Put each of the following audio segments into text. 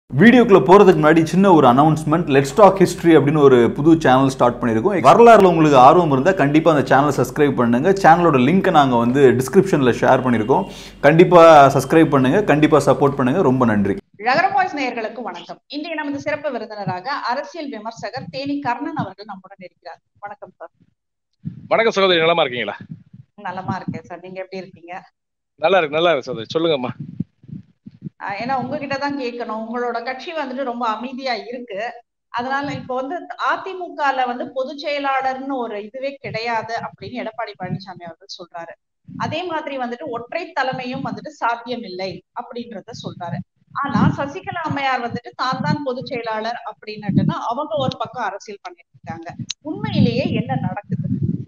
வீடியோக்குள்ள போறதுக்கு முன்னாடி சின்ன ஒரு அனௌன்ஸ்மெண்ட் லெட்ஸ் டாக் ஹிஸ்ட்ரி அப்படின்னு ஒரு புது சேனல் ஸ்டார்ட் பண்ணியிருக்கோம் வரலாறுல உங்களுக்கு ஆர்வம் இருந்தால் கண்டிப்பாக அந்த சேனலை சப்ஸ்கிரைப் பண்ணுங்க சேனலோட லிங்க்கை நாங்கள் வந்து டிஸ்கிரிப்ஷனில் ஷேர் பண்ணியிருக்கோம் கண்டிப்பாக சப்ஸ்கிரைப் பண்ணுங்க கண்டிப்பாக சப்போர்ட் பண்ணுங்க ரொம்ப நன்றி நகரம் வாய்ஸ் நேயர்களுக்கு வணக்கம் இன்றைய நமது சிறப்பு விருந்தினராக அரசியல் விமர்சகர் தேனி கர்ணன் அவர்கள் நம்முடன் இருக்கிறார் வணக்கம் சார் வணக்கம் சகோதரி நலமா இருக்கீங்களா நலமா இருக்கேன் சார் நீங்க எப்படி இருக்கீங்க நல்லா இருக்கு நல்லா இருக்கு சகோதரி சொல்லுங்கம்மா ஆஹ் ஏன்னா உங்ககிட்ட தான் கேட்கணும் உங்களோட கட்சி வந்துட்டு ரொம்ப அமைதியா இருக்கு அதனால இப்போ வந்து அதிமுகல வந்து பொதுச் செயலாளர்னு ஒரு இதுவே கிடையாது அப்படின்னு எடப்பாடி பழனிசாமி அவர்கள் சொல்றாரு அதே மாதிரி வந்துட்டு ஒற்றை தலைமையும் வந்துட்டு சாத்தியம் இல்லை அப்படின்றத சொல்றாரு ஆனா சசிகலா அம்மையார் வந்துட்டு தான் தான் பொதுச் செயலாளர் அப்படின்னுட்டுன்னா அவங்க ஒரு பக்கம் அரசியல் பண்ணிட்டு இருக்காங்க உண்மையிலேயே என்ன நடக்குது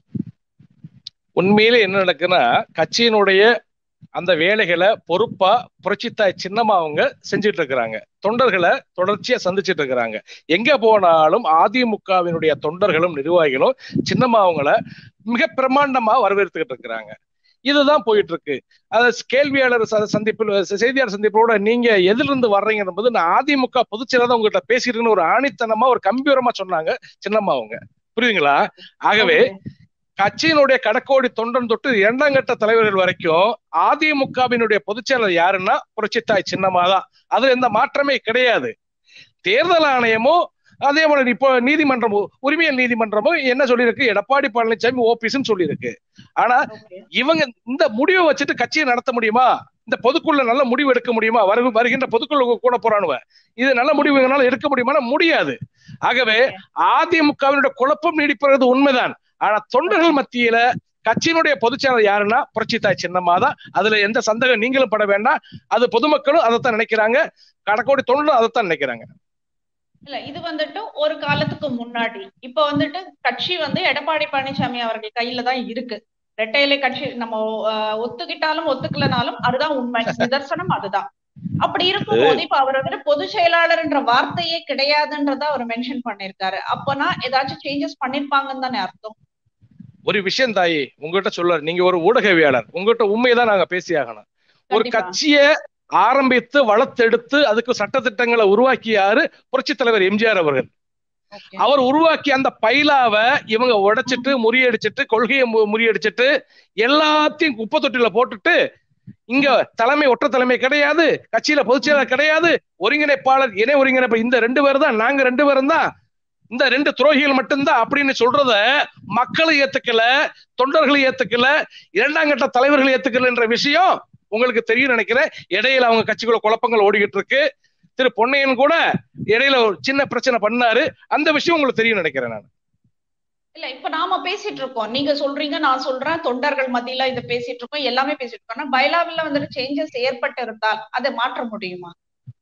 உண்மையிலே என்ன நடக்குன்னா கட்சியினுடைய அந்த வேலைகளை பொறுப்பா புரட்சித்தாய் சின்னமா அவங்க செஞ்சுட்டு இருக்கிறாங்க தொண்டர்களை தொடர்ச்சியா சந்திச்சுட்டு இருக்கிறாங்க எங்க போனாலும் அதிமுகவினுடைய தொண்டர்களும் நிர்வாகிகளும் சின்னம்மா அவங்கள மிக பிரமாண்டமா வரவேற்றுக்கிட்டு இருக்கிறாங்க இதுதான் போயிட்டு இருக்கு அது கேள்வியாளர் ச- சந்திப்பில் செய்தியாளர் சந்திப்போட நீங்க எதிலிருந்து வர்றீங்க என்பது நான் அதிமுக பொதுச்செயலாளர் உங்ககிட்ட பேசிருக்கேன்னு ஒரு ஆணித்தனமா ஒரு கம்பீரமா சொன்னாங்க சின்னம்மா அவங்க புரியுதுங்களா ஆகவே கட்சியினுடைய கடக்கோடி தொண்டன் தொட்டு இரண்டாம் கட்ட தலைவர்கள் வரைக்கும் அதிமுகவினுடைய பொதுச்செயலர் யாருன்னா புரட்சித்தாய் சின்னமா தான் அதுல எந்த மாற்றமே கிடையாது தேர்தல் ஆணையமும் அதே போல இப்போ நீதிமன்றமும் உரிமையல் நீதிமன்றமும் என்ன சொல்லியிருக்கு எடப்பாடி பழனிசாமி ஓபிஎஸ் சொல்லியிருக்கு ஆனா ஓகே இவங்க இந்த முடிவை வச்சுட்டு கட்சியை நடத்த முடியுமா இந்த பொதுக்குள்ள நல்ல முடிவு எடுக்க முடியுமா வரு வருகின்ற பொதுக்குள்ள கூட போறானுவ இது நல்ல முடிவு எங்களால எடுக்க முடியுமானா முடியாது ஆகவே அதிமுகவினுடைய குழப்பம் நீடிப்பது உண்மைதான் ஆனா தொண்டர்கள் மத்தியில கட்சியினுடைய பொதுச்செயலர் யாருன்னா புரட்சித்தாய் சின்னம்மா தான் அதுல எந்த சந்தேகம் நீங்களும் பட வேண்டாம் அது பொதுமக்களும் அதைத்தான் நினைக்கிறாங்க கடக்கோடி தொண்டரும் அதைத்தான் நினைக்கிறாங்க இல்ல இது வந்துட்டு ஒரு காலத்துக்கு முன்னாடி இப்ப வந்துட்டு கட்சி வந்து எடப்பாடி பழனிசாமி அவர்கள் கையில தான் இருக்கு ரெட்டையிலை கட்சி நம்ம ஆஹ், ஒத்துக்கிட்டாலும் ஒத்துக்கலனாலும் அதுதான் உண்மை நிதர்சனம் அதுதான் அப்படி இருக்கும்போது இப்ப அவர் வந்துட்டு பொதுச் செயலாளர்ன்ற வார்த்தையே கிடையாதுன்றத அவர் மென்ஷன் பண்ணிருக்காரு அப்பனா ஏதாச்சும் சேஞ்சஸ் பண்ணிருப்பாங்கன்னு தானே அர்த்தம் ஒரு விஷயம் தாயி உங்ககிட்ட சொல்ல நீங்க ஒரு ஊடகவியாளர் உங்ககிட்ட உண்மையதான் நாங்க பேசியாகணும் ஒரு கண்டிப்பா. கட்சியை ஆரம்பித்து வளர்த்தெடுத்து அதுக்கு சட்டத்திட்டங்களை உருவாக்கியாரு புரட்சி தலைவர் எம்ஜிஆர் அவர்கள் Okay. அவர் உருவாக்கிய அந்த பைலாவை இவங்க உடைச்சிட்டு முறியடிச்சிட்டு கொள்கையை மு- முறியடிச்சிட்டு எல்லாத்தையும் குப்பை தொட்டில போட்டுட்டு இங்க தலைமை ஒற்றை தலைமை கிடையாது கட்சியில பொதுச் செயலாளர் கிடையாது ஒருங்கிணைப்பாளர் இணை ஒருங்கிணைப்பாளர் இந்த ரெண்டு பேரும் தான் நாங்க ரெண்டு பேரும் தான் இந்த ரெண்டு துரோகிகள் மட்டும்தான் அப்படின்னு சொல்றத மக்களும் ஏத்துக்கல தொண்டர்களும் ஏத்துக்கல இரண்டாம் கட்ட தலைவர்கள் ஏத்துக்கலன்ற விஷயம் உங்களுக்கு தெரியும் நினைக்கிறேன் இடையில அவங்க கட்சிக்குள்ள குழப்பங்கள் ஓடிக்கிட்டு இருக்கு திரு பொன்னையன் கூட இடையில ஒரு சின்ன பிரச்சனை பண்ணாரு அந்த விஷயம் உங்களுக்கு தெரியும் நினைக்கிறேன் நான் இல்ல இப்ப நாம பேசிட்டு இருக்கோம் நீங்க சொல்றீங்க நான் சொல்றேன் தொண்டர்கள் மத்தியில இதை பேசிட்டு இருக்கோம் எல்லாமே பேசிட்டு இருக்கோம் ஆனா பைலாவில் வந்துட்டு சேஞ்சஸ் ஏற்பட்டு இருந்தால் அதை மாற்ற முடியுமா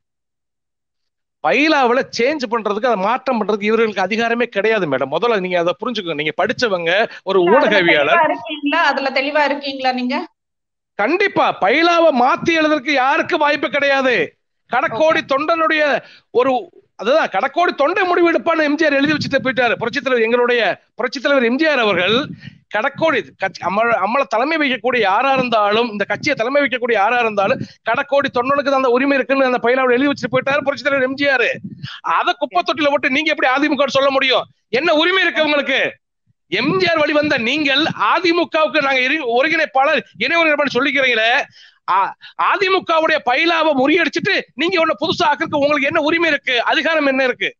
பைலாவில் சேஞ்ச் பண்றதுக்கு அதை மாற்றம் பண்றதுக்கு இவர்களுக்கு அதிகாரமே கிடையாது மேடம் முதல்ல நீங்க அதை புரிஞ்சுக்கோங்க நீங்க படிச்சவங்க ஒரு அதுல ஊடகவியாளர் தெளிவா இருக்கீங்களா அதுல தெளிவா இருக்கீங்களா நீங்க கண்டிப்பா பைலாவை மாத்தி எழுதுறதுக்கு யாருக்கு வாய்ப்பு கிடையாது கடக்கோடி தொண்டனுடைய ஒரு அதுதான் கடக்கோடி தொண்டை முடிவு எடுப்பான்னு எம்ஜிஆர் எழுதி வச்சுட்டு போயிட்டாரு புரட்சித் தலைவர் எங்களுடைய புரட்சித் தலைவர் எம்ஜிஆர் அவர்கள் கடக்கோடி கட்சி- அம்ம அம்மள தலைமை வைக்கக்கூடிய யாரா இருந்தாலும் இந்த கட்சியை தலைமை வைக்கக்கூடிய யாரா இருந்தாலும் கடக்கோடி தொண்டனுக்கு தான் அந்த உரிமை இருக்குன்னு அந்த பைலாவில் எழுதி வச்சுட்டு போயிட்டாரு புரட்சித் தலைவர் எம்ஜிஆர் அதை குப்பை தொட்டில போட்டு நீங்க எப்படி அதிமுக ன்னு சொல்ல முடியும் என்ன உரிமை இருக்கு உங்களுக்கு எம்ஜிஆர் வழி வந்த நீங்கள் அதிமுகவுக்கு நாங்க இரு- ஒருங்கிணைப்பாளர் இணை ஒருங்கிணைப்பாளர் சொல்லிக்கிறீங்களே ஆ- அதிமுகவுடைய பைலாவை முறியடிச்சிட்டு நீங்க ஒண்ணு புதுசா ஆக்கிறதுக்கு உங்களுக்கு என்ன உரிமை இருக்கு அதிகாரம் என்ன இருக்கு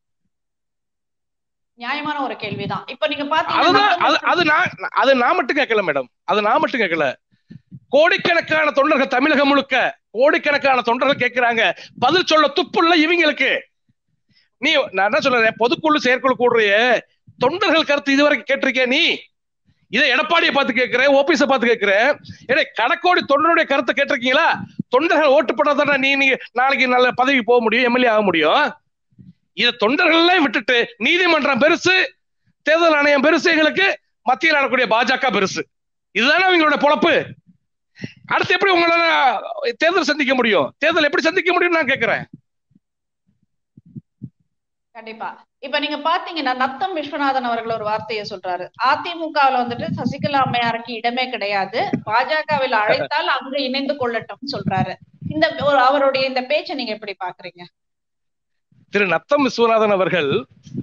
நியாயமான ஒரு கேள்விதான் இப்ப நீங்க அதுதான் அது பாத்தீங்கன்னா அது நான் அது நான் மட்டும் கேட்கல மேடம் அது நான் மட்டும் கேட்கல கோடிக்கணக்கான தொண்டர்கள் தமிழகம் முழுக்க கோடிக்கணக்கான தொண்டர்கள் கேட்கிறாங்க பதில் சொல்ல துப்புள்ள இவங்களுக்கு நீ நான் என்ன சொல்றேன் பொதுக்குழு செயற்குழு கூடுறிய தொண்டர்கள் கருத்து இதுவரைக்கும் கேட்டிருக்கிய நீ இதை எடப்பாடியை பார்த்து கேட்கிறேன் ஓபிஎஸ் பார்த்து கேட்கிறேன் ஏடே கடக்கோடி தொண்டருடைய கருத்தை கேட்டிருக்கீங்களா தொண்டர்கள் ஓட்டு போட்டா நீ நீ நாளைக்கு நல்ல பதவி போக முடியும் எம்எல்ஏ ஆக முடியும் இதை தொண்டர்களே விட்டுட்டு நீதிமன்றம் பெருசு தேர்தல் ஆணையம் பெருசு எங்களுக்கு மத்தியில் நடக்கூடிய பாஜக பெருசு இதுதானே அவங்களோட பொழப்பு அடுத்து எப்படி உங்களால தேர்தல் சந்திக்க முடியும் தேர்தல் எப்படி சந்திக்க முடியும் நான் கேட்கிறேன் கண்டிப்பா இப்ப நீங்க பாத்தீங்கன்னா நத்தம் விஸ்வநாதன் அவர்கள் ஒரு வார்த்தையை சொல்றாரு அதிமுகவுல வந்துட்டு சசிகலா அம்மையாருக்கு இடமே கிடையாது பாஜகவில் அழைத்தால் அங்கு இணைந்து கொள்ளட்டும் சொல்றாரு இந்த ஒரு அவருடைய இந்த பேச்சை நீங்க எப்படி பாக்குறீங்க திரு நத்தம் விஸ்வநாதன் அவர்கள்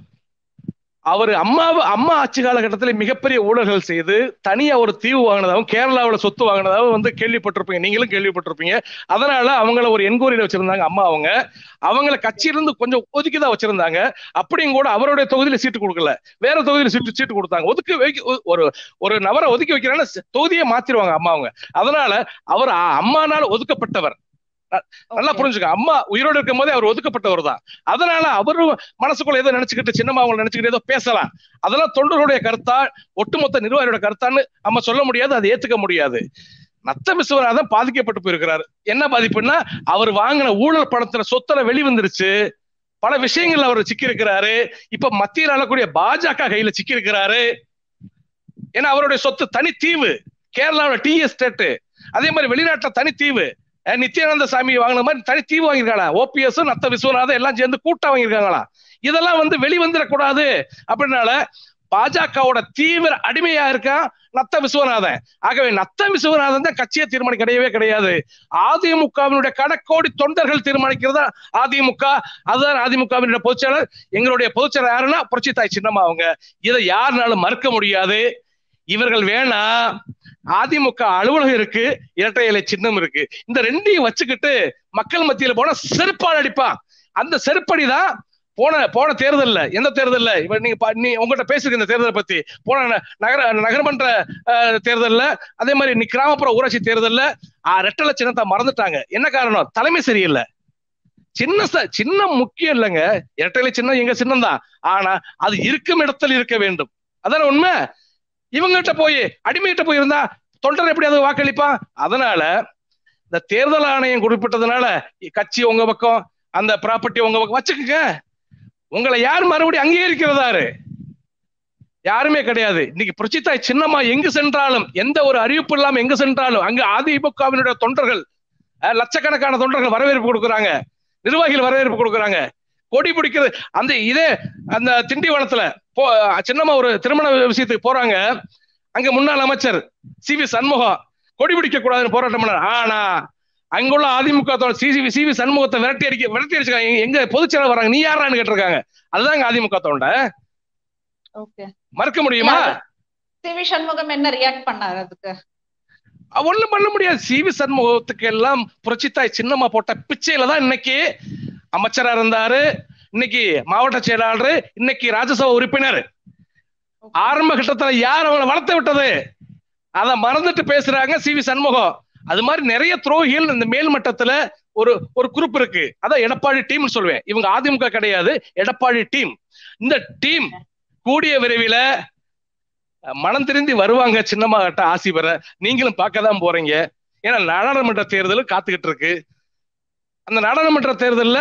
அவர் அம்மாவை அம்மா ஆட்சி காலகட்டத்தில் மிகப்பெரிய ஊழல்கள் செய்து தனியா ஒரு தீவு வாங்கினதாகவும் கேரளாவில் சொத்து வாங்கினதாகவும் வந்து கேள்விப்பட்டிருப்பீங்க நீங்களும் கேள்விப்பட்டிருப்பீங்க அதனால அவங்கள ஒரு என்கொயரியில வச்சிருந்தாங்க அம்மா அவங்க அவங்கள கட்சியிலிருந்து கொஞ்சம் ஒதுக்கி தான் வச்சிருந்தாங்க அப்படியும் கூட அவருடைய தொகுதியில சீட்டு கொடுக்கல வேற தொகுதியில சீட்டு சீட்டு கொடுத்தாங்க ஒதுக்கி வைக்க ஒரு ஒரு நபரை ஒதுக்கி வைக்கிறாங்கன்னா தொகுதியை மாத்திருவாங்க அம்மா அவங்க அதனால அவர் அம்மானால ஒதுக்கப்பட்டவர் நல்லா புரிஞ்சுக்க அம்மா உயிரோடு இருக்கும் போதே அவர் ஒதுக்கப்பட்டவர் தான் அதனால அவரு மனசுக்குள்ள ஏதோ நினைச்சுக்கிட்டு சின்னம்மா அவங்களை நினைச்சுக்கிட்டு ஏதோ பேசலாம் அதெல்லாம் தொண்டர்களுடைய கருத்தா ஒட்டுமொத்த நிர்வாகியோட கருத்தான்னு நம்ம சொல்ல முடியாது அதை ஏத்துக்க முடியாது நத்த விஸ்வநாதன் பாதிக்கப்பட்டு போயிருக்கிறாரு என்ன பாதிப்புன்னா அவர் வாங்கின ஊழல் பணத்துல சொத்துல வெளிவந்துருச்சு பல விஷயங்கள்ல அவர் சிக்கி இருக்கிறாரு இப்ப மத்தியில் ஆளக்கூடிய பாஜக கையில சிக்கி இருக்கிறாரு ஏன்னா அவருடைய சொத்து தனி தீவு கேரளாவோட டி எஸ்டேட் அதே மாதிரி வெளிநாட்டுல தனி தீவு நித்யானந்த சாமி வாங்கின மாதிரி தனி தீவு வாங்கியிருக்காங்களா ஓபிஎஸ் நத்த விஸ்வநாதன் எல்லாம் சேர்ந்து கூட்டா வாங்கியிருக்காங்களா இதெல்லாம் வந்து வெளிவந்துடக்கூடாது அப்படின்னால பாஜகவோட தீவிர அடிமையா இருக்கான் நத்த விஸ்வநாதன் ஆகவே நத்த விஸ்வநாதன் தான் கட்சியை தீர்மானம் கிடையவே கிடையாது அதிமுகவினுடைய கடக்கோடி தொண்டர்கள் தீர்மானிக்கிறதா அதிமுக அதுதான் அதிமுகவினுடைய பொதுச்செயலர் எங்களுடைய பொதுச்செயலர் யாருன்னா புரட்சி தாய் சின்னம்மா அவங்க இதை யாருனாலும் மறுக்க முடியாது இவர்கள் வேணா அதிமுக அலுவலகம் இருக்கு இரட்டை இலை சின்னம் இருக்கு இந்த ரெண்டையும் வச்சுக்கிட்டு மக்கள் மத்தியில போனா செருப்பால் அடிப்பான் அந்த செருப்படி தான் போன போன தேர்தல்ல எந்த தேர்தல்ல இப்ப நீங்க நீ உங்ககிட்ட பேசிருக்க இந்த தேர்தலை பத்தி போன நகர நகரமன்ற தேர்தல்ல அதே மாதிரி நீ கிராமப்புற ஊராட்சி தேர்தல்ல ரெட்டலை சின்னத்தை மறந்துட்டாங்க என்ன காரணம் தலைமை சரியில்லை சின்ன சின்னம் முக்கியம் இல்லைங்க இரட்டைலை சின்னம் எங்க சின்னம் தான் ஆனா அது இருக்கும் இடத்தில் இருக்க வேண்டும் அதான உண்மை இவங்ககிட்ட போய் அடிமைகிட்ட போய் இருந்தா தொண்டர் எப்படி அது வாக்களிப்பான் அதனால இந்த தேர்தல் ஆணையம் குறிப்பிட்டதுனால கட்சி உங்க பக்கம் அந்த ப்ராப்பர்ட்டி உங்க பக்கம் வச்சுக்கோங்க உங்களை யார் மறுபடியும் அங்கீகரிக்கிறதாரு யாருமே கிடையாது இன்னைக்கு புரட்சித்தாய் சின்னம்மா எங்கு சென்றாலும் எந்த ஒரு அறிவிப்பு இல்லாம எங்கு சென்றாலும் அங்கு அதிமுகவினுடைய தொண்டர்கள் லட்சக்கணக்கான தொண்டர்கள் வரவேற்பு கொடுக்குறாங்க நிர்வாகிகள் வரவேற்பு கொடுக்குறாங்க கொடி பிடிக்கிறது அந்த இதே அந்த திண்டிவனத்துல போ சின்னம்மா ஒரு திருமண விஷயத்துக்கு போறாங்க அங்க முன்னாள் அமைச்சர் சி வி சண்முகம் கொடி பிடிக்க கூடாதுன்னு போராட்டம் பண்ணார் ஆனா அங்குள்ள அதிமுக சி சி வி சண்முகத்தை விரட்டி அடிக்க விரட்டி அடிச்சிருக்காங்க எங்க பொதுச்செயலர் வராங்க நீ யாரான்னு கேட்டிருக்காங்க அதுதாங்க அதிமுக தொண்ட மறுக்க முடியுமா சி வி சண்முகம் என்ன ரியாக்ட் பண்ணாரு அதுக்கு ஒண்ணும் பண்ண முடியாது சி வி சண்முகத்துக்கு எல்லாம் புரட்சித்தாய் சின்னம்மா போட்ட பிச்சையில தான் இன்னைக்கு அமைச்சரா இருந்தாரு இன்னைக்கு மாவட்ட செயலாளர் இன்னைக்கு ராஜ்யசபா உறுப்பினர் ஆரம்ப கட்டத்துல யார் அவங்களை வளர்த்து விட்டது அதை மறந்துட்டு பேசுறாங்க சி வி சண்முகம் அது மாதிரி நிறைய துரோகிகள் இந்த மேல் மட்டத்துல ஒரு ஒரு குரூப் இருக்கு அதான் எடப்பாடி டீம் சொல்லுவேன் இவங்க அதிமுக கிடையாது எடப்பாடி டீம் இந்த டீம் கூடிய விரைவில் மனம் திருந்தி வருவாங்க சின்னம்மா கட்ட ஆசி பெற நீங்களும் பார்க்க தான் போறீங்க ஏன்னா நாடாளுமன்ற தேர்தல் காத்துக்கிட்டு இருக்கு அந்த நாடாளுமன்ற தேர்தலில்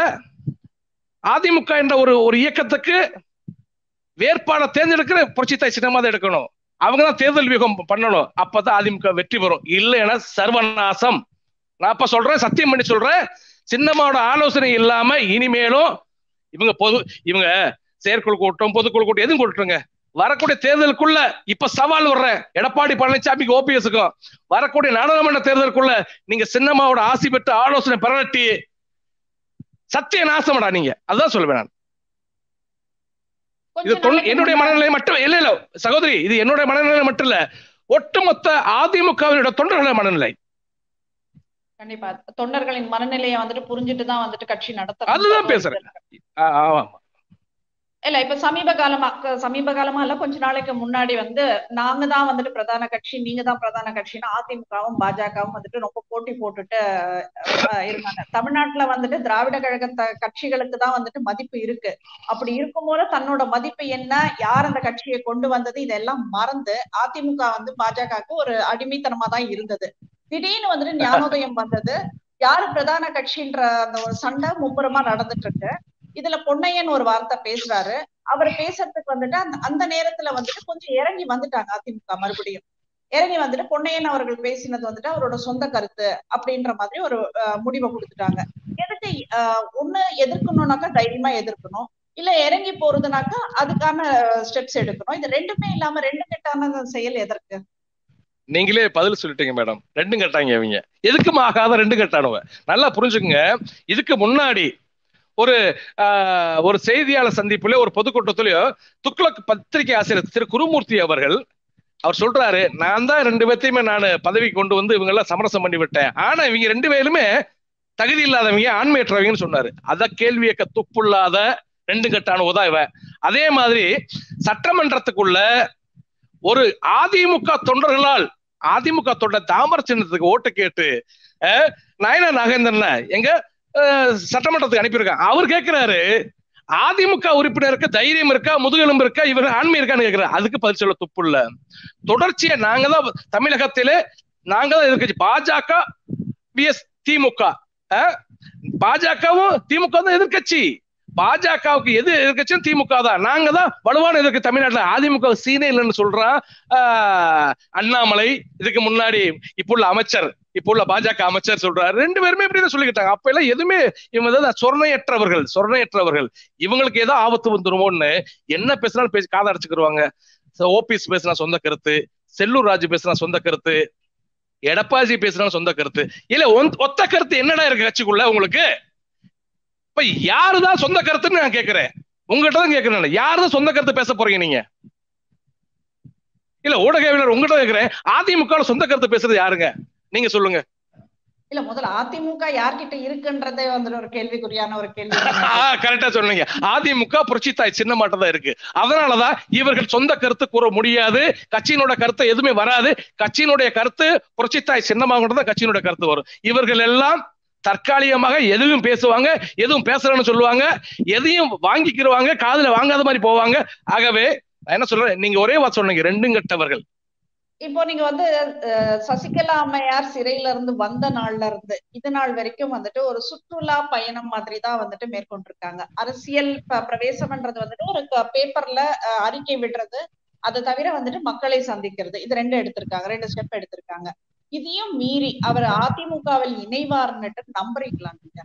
அதிமுக என்ற ஒரு ஒரு இயக்கத்துக்கு வேட்பாளர் தேர்ந்தெடுக்கிற புரட்சித்தாய் சின்னமா தான் எடுக்கணும் அவங்க தான் தேர்தல் வியூகம் பண்ணணும் அப்பதான் அதிமுக வெற்றி பெறும் இல்லைன்னா சர்வநாசம் நான் அப்ப சொல்றேன் சத்தியம் பண்ணி சொல்றேன் சின்னம்மாவோட ஆலோசனை இல்லாம இனிமேலும் இவங்க பொது இவங்க செயற்குழு கூட்டம் பொதுக்குழு கூட்டம் எதுவும் கூட்டுருங்க வரக்கூடிய தேர்தலுக்குள்ள இப்ப சவால் வர்றேன் எடப்பாடி பழனிசாமிக்கு ஓபிஎஸ்க்கும் வரக்கூடிய நாடாளுமன்ற தேர்தலுக்குள்ள நீங்க சின்னம்மாவோட ஆசி பெற்று ஆலோசனை பெறட்டி சத்திய நாசமடா நீங்க அதுதான் சொல்லுவேன் நான் இது என்னுடைய மனநிலை மட்டும் இல்ல இல்ல சகோதரி இது என்னுடைய மனநிலை மட்டும் இல்ல ஒட்டுமொத்த அதிமுகவினுடைய தொண்டர்களுடைய மனநிலை கண்டிப்பா தொண்டர்களின் மனநிலையை வந்துட்டு புரிஞ்சுட்டு தான் வந்துட்டு கட்சி நடத்த அதுதான் பேசுறேன் ஆமா இல்ல இப்ப சமீப காலமா சமீப காலமா இல்ல கொஞ்ச நாளைக்கு முன்னாடி வந்து நாங்க தான் வந்துட்டு பிரதான கட்சி நீங்க தான் பிரதான கட்சின்னு அதிமுகவும் பாஜகவும் வந்துட்டு ரொம்ப போட்டி போட்டுட்டு இருந்தாங்க தமிழ்நாட்டுல வந்துட்டு திராவிட கழக கட்சிகளுக்கு தான் வந்துட்டு மதிப்பு இருக்கு அப்படி இருக்கும்போது தன்னோட மதிப்பு என்ன யார் அந்த கட்சியை கொண்டு வந்தது இதெல்லாம் மறந்து அதிமுக வந்து பாஜகவுக்கு ஒரு அடிமைத்தனமா தான் இருந்தது திடீர்னு வந்துட்டு ஞானோதயம் வந்தது யாரு பிரதான கட்சின்ற அந்த ஒரு சண்டை மும்முரமா நடந்துட்டு இருக்கு இதுல பொன்னையன் ஒரு வார்த்தை பேசுறாரு அவர் பேசுறதுக்கு வந்துட்டு அந்த அந்த நேரத்துல வந்துட்டு கொஞ்சம் இறங்கி வந்துட்டாங்க அதிமுக மறுபடியும் இறங்கி வந்துட்டு பொன்னையன் அவர்கள் பேசினது வந்துட்டு அவரோட சொந்த கருத்து அப்படின்ற மாதிரி ஒரு முடிவை கொடுத்துட்டாங்க எதுக்கு ஒண்ணு எதிர்க்கணும்னாக்கா தைரியமா எதிர்க்கணும் இல்ல இறங்கி போறதுனாக்கா அதுக்கான ஸ்டெப்ஸ் எடுக்கணும் இது ரெண்டுமே இல்லாம ரெண்டு கெட்டான செயல் எதற்கு நீங்களே பதில் சொல்லிட்டீங்க மேடம் ரெண்டும் கட்டாங்க அவங்க எதுக்கும் ஆகாத ரெண்டு கட்டானவ நல்லா புரிஞ்சுக்குங்க இதுக்கு முன்னாடி ஒரு ஆஹ், ஒரு செய்தியாளர் சந்திப்புல ஒரு பொதுக்கூட்டத்திலயோ துக்ளக் பத்திரிகை ஆசிரியர் திரு குருமூர்த்தி அவர்கள் அவர் சொல்றாரு நான் தான் ரெண்டு பேர்த்தையுமே நான் பதவி கொண்டு வந்து இவங்க எல்லாம் சமரசம் பண்ணி விட்டேன் ஆனா இவங்க ரெண்டு பேருமே தகுதி இல்லாதவங்க ஆண்மையற்றவங்கன்னு சொன்னாரு அத கேள்வி கேட்க துப்புள்ளாத ரெண்டு கட்டான உதா இவன் அதே மாதிரி சட்டமன்றத்துக்குள்ள ஒரு அதிமுக தொண்டர்களால் அதிமுக தொண்டர் தாமர சின்னத்துக்கு ஓட்டு கேட்டு அஹ், நயனா நாகேந்திரன் எங்க அஹ், சட்டமன்றத்துக்கு அனுப்பியிருக்காங்க அவர் கேட்கிறாரு அதிமுக உறுப்பினருக்கு தைரியம் இருக்கா முதுகெலும்பு இருக்கா இவர் ஆண்மை இருக்கான்னு கேட்கிறாரு அதுக்கு பதில் சொல்ல துப்பு இல்ல தொடர்ச்சியா நாங்க தான் தமிழகத்திலே நாங்க தான் எதிர்க்கட்சி பாஜக பிஎஸ் திமுக அஹ், பாஜகவும் திமுக தான் எதிர்க்கட்சி பாஜகவுக்கு எது எதிர்க்கட்சியும் திமுக தான் நாங்க தான் வலுவான எதிர்க்கு தமிழ்நாட்டுல அதிமுக சீனே இல்லைன்னு சொல்றான் ஆஹ், அண்ணாமலை இதுக்கு முன்னாடி இப்போ உள்ள அமைச்சர் இப்போ உள்ள பாஜக அமைச்சர் சொல்றாரு ரெண்டு பேருமே இப்படிதான் சொல்லிக்கிட்டாங்க அப்ப எல்லாம் எதுவுமே இவங்க தான் சொர்ணையற்றவர்கள் சொர்ணையற்றவர்கள் இவங்களுக்கு ஏதோ ஆபத்து வந்துருமோன்னு என்ன பேசினாலும் பேசி காதை அடைச்சுக்கிருவாங்க ஓபிஎஸ் பேசினா சொந்த கருத்து செல்லூர் ராஜு பேசினா சொந்த கருத்து எடப்பாடி பேசினா சொந்த கருத்து இல்ல ஒன்- ஒத்த கருத்து என்னடா இருக்கு கட்சிக்குள்ள உங்களுக்கு இப்ப யாருதான் சொந்த கருத்துன்னு நான் கேக்குறேன் உங்ககிட்ட தான் கேக்குறேன் யாருதான் சொந்த கருத்து பேச போறீங்க நீங்க இல்ல ஊடகவியலர் உங்ககிட்ட கேக்குறேன் அதிமுக ல சொந்த கருத்து பேசுறது யாருங்க நீங்க சொல்லுங்க இல்ல முதல்ல அதிமுக யார்கிட்ட இருக்குன்றதே வந்துட்டு ஒரு கேள்விக்குறியான ஒரு கேள்வி கரெக்டா சொன்னீங்க அதிமுக புரட்சித்தாய் சின்ன மாட்டம் தான் இருக்கு அதனாலதான் இவர்கள் சொந்த கருத்து கூற முடியாது கட்சியினோட கருத்து எதுவுமே வராது கட்சியினுடைய கருத்து புரட்சித்தாய் சின்னமாக தான் கட்சியினுடைய கருத்து வரும் இவர்கள் எல்லாம் தற்காலிகமாக எதுவும் பேசுவாங்க எதுவும் பேசுறேன்னு சொல்லுவாங்க எதையும் வாங்கிக்கிருவாங்க காதுல வாங்காத மாதிரி போவாங்க ஆகவே நான் என்ன சொல்றேன் நீங்க ஒரே வார்த்தை சொன்னீங்க ரெண்டும் கெட்டவர்கள் இப்போ நீங்க வந்து அஹ், சசிகலா அம்மையார் சிறையில இருந்து வந்த நாள்ல இருந்து இது நாள் வரைக்கும் வந்துட்டு ஒரு சுற்றுலா பயணம் மாதிரி தான் வந்துட்டு மேற்கொண்டிருக்காங்க அரசியல் ப- பிரவேசம்ன்றது வந்துட்டு ஒரு பேப்பர்ல அறிக்கை விடுறது அதை தவிர வந்துட்டு மக்களை சந்திக்கிறது இது ரெண்டு எடுத்திருக்காங்க ரெண்டு ஸ்டெப் எடுத்திருக்காங்க இதையும் மீறி அவர் அதிமுகவில் இணைவார்னுட்டு நம்புறீங்களா நீங்க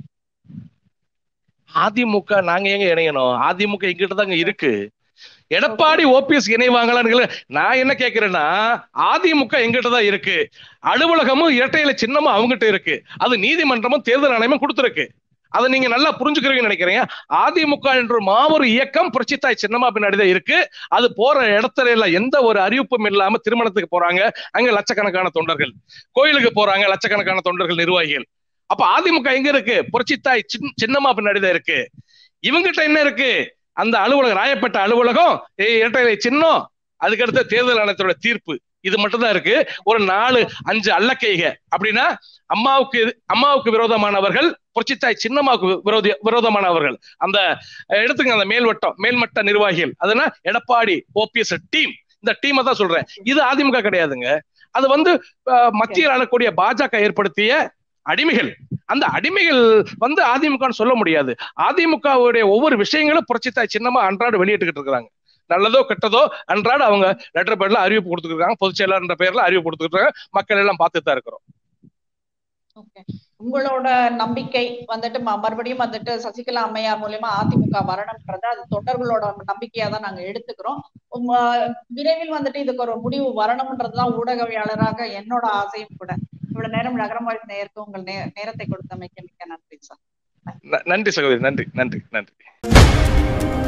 அதிமுக நாங்க எங்க இணையணும் அதிமுக எங்கிட்ட தாங்க இருக்கு எடப்பாடி ஓபிஎஸ் இணைவாங்களான்னு நான் என்ன கேக்குறேன்னா அதிமுக எங்கிட்ட தான் இருக்கு அலுவலகமும் இரட்டையில சின்னமும் அவங்ககிட்ட இருக்கு அது நீதிமன்றமும் தேர்தல் ஆணையமும் கொடுத்துருக்கு அதை நீங்க நல்லா புரிஞ்சுக்கிறீங்கன்னு நினைக்கிறீங்க அதிமுக என்ற மாபெரும் இயக்கம் புரட்சித்தாய் சின்னமா பின்னாடி தான் இருக்கு அது போற இடத்துல எல்லாம் எந்த ஒரு அறிவிப்பும் இல்லாம திருமணத்துக்கு போறாங்க அங்க லட்சக்கணக்கான தொண்டர்கள் கோயிலுக்கு போறாங்க லட்சக்கணக்கான தொண்டர்கள் நிர்வாகிகள் அப்ப அதிமுக எங்க இருக்கு புரட்சித்தாய் சின்- சின்னமா பின்னாடி தான் இருக்கு இவங்கிட்ட என்ன இருக்கு அந்த அலுவலகம் ராயப்பட்ட அலுவலகம் ஏய், இரட்டை சின்னம் அதுக்கடுத்த தேர்தல் ஆணையத்தோட தீர்ப்பு இது மட்டும் தான் இருக்கு ஒரு நாலு அஞ்சு அல்லக்கைக அப்படின்னா அம்மாவுக்கு எது- அம்மாவுக்கு விரோதமானவர்கள் புரட்சித்தாய் சின்னம்மாவுக்கு விரோதி விரோதமானவர்கள் அந்த அஹ், எடுத்துங்க அந்த மேல்வட்டம் மேல்மட்ட நிர்வாகிகள் அதுனா எடப்பாடி ஓபிஎஸ் டீம் இந்த டீமை தான் சொல்றேன் இது அதிமுக கிடையாதுங்க அது வந்து அஹ், மத்தியில் ஆளக்கூடிய பாஜக ஏற்படுத்திய அடிமைகள் அந்த அடிமைகள் வந்து அதிமுகன்னு சொல்ல முடியாது அதிமுகவுடைய ஒவ்வொரு விஷயங்களும் புரட்சித்தாய் சின்னமா அன்றாட வெளியிட்டுக்கிட்டு இருக்காங்க நல்லதோ கெட்டதோ அன்றாட அவங்க லெட்டர் பேர்ல அறிவிப்பு கொடுத்துருக்காங்க பொதுச் செயலாளர் பேர்ல அறிவிப்பு கொடுத்துருக்காங்க மக்கள் எல்லாம் பார்த்துட்டு தான் இருக்கிறோம் ஓகே உங்களோட நம்பிக்கை வந்துட்டு ம- மறுபடியும் வந்துட்டு சசிகலா அம்மையார் மூலியமா அதிமுக வரணும்ன்றது அது தொண்டர்களோட நம்பிக்கையா தான் நாங்க எடுத்துக்கிறோம் உம், ஆஹ் விரைவில் வந்துட்டு இதுக்கு ஒரு முடிவு வரணும்ன்றதுதான் ஊடகவியாளராக என்னோட ஆசையும் கூட இவ்வளவு நேரம் நகரமாய் நேருக்கு உங்கள் நே- நேரத்தை கொடுத்தமைக்கு மிக்க நன்றி சார் ந- நன்றி சகோதரி நன்றி நன்றி நன்றி